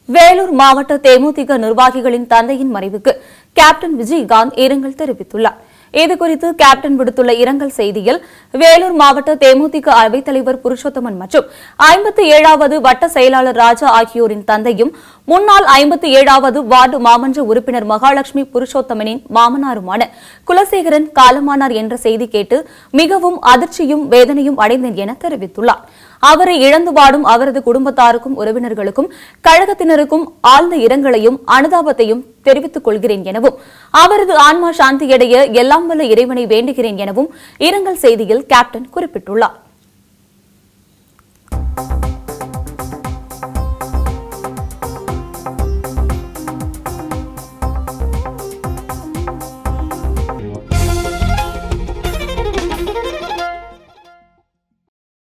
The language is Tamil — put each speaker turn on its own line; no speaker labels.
வேலூர் மாவட்ட தேமுதிக நிர்வாகிகளின் தந்தையின் மறைவுக்கு கேப்டன் விஜயகாந்த் இரங்கல் தெரிவித்துள்ளார் இதுகுறித்து கேப்டன் விடுத்துள்ள இரங்கல் செய்தியில் வேலூர் மாவட்ட தேமுதிக அவைத்தலைவர் புருஷோத்தமன் மற்றும் ஐம்பத்தி ஏழாவது வட்ட செயலாளர் ராஜா ஆகியோரின் தந்தையும் முன்னாள் ஐம்பத்தி ஏழாவது வார்டு மாமன்ற உறுப்பினர் மகாலட்சுமி புருஷோத்தமனின் மாமனாருமான குலசேகரன் காலமானார் என்ற செய்தி கேட்டு மிகவும் அதிர்ச்சியும் வேதனையும் அடைந்தேன் என தெரிவித்துள்ளார் அவரை இழந்து வாடும் அவரது குடும்பத்தாருக்கும் உறவினர்களுக்கும் கழகத்தினருக்கும் ஆழ்ந்த இரங்கலையும் அனுதாபத்தையும் தெரிவித்துக் கொள்கிறேன் எனவும் அவரது ஆன்மா சாந்தியடைய எல்லாம் வல்ல இறைவனை வேண்டுகிறேன் எனவும் இரங்கல் செய்தியில் கேப்டன் குறிப்பிட்டுள்ளார்